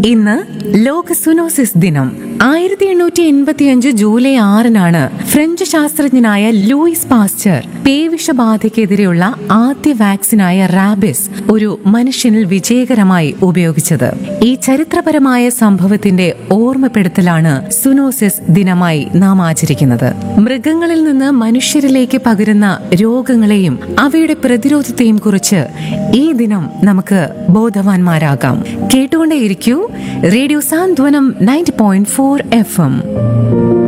ഇന്ന് ലോക സുനോസിസ് ദിനം ആയിരത്തി എണ്ണൂറ്റി എൺപത്തിയഞ്ച് ജൂലൈ ആറിനാണ് ഫ്രഞ്ച് ശാസ്ത്രജ്ഞനായ ലൂയിസ് പാസ്ചർ പേവിഷബാധയ്ക്കെതിരെയുള്ള ആദ്യ വാക്സിനായ റാബിസ് ഒരു മനുഷ്യനിൽ വിജയകരമായി ഉപയോഗിച്ചത് ഈ ചരിത്രപരമായ സംഭവത്തിന്റെ ഓർമ്മപ്പെടുത്തലാണ് സുനോസിസ് ദിനമായി നാം ആചരിക്കുന്നത് മൃഗങ്ങളിൽ നിന്ന് മനുഷ്യരിലേക്ക് പകരുന്ന രോഗങ്ങളെയും അവയുടെ പ്രതിരോധത്തെയും കുറിച്ച് ഈ ദിനം നമുക്ക് ബോധവാന്മാരാകാം കേട്ടുകൊണ്ടേയിരിക്കൂ radio Santhwanam ninety point four F M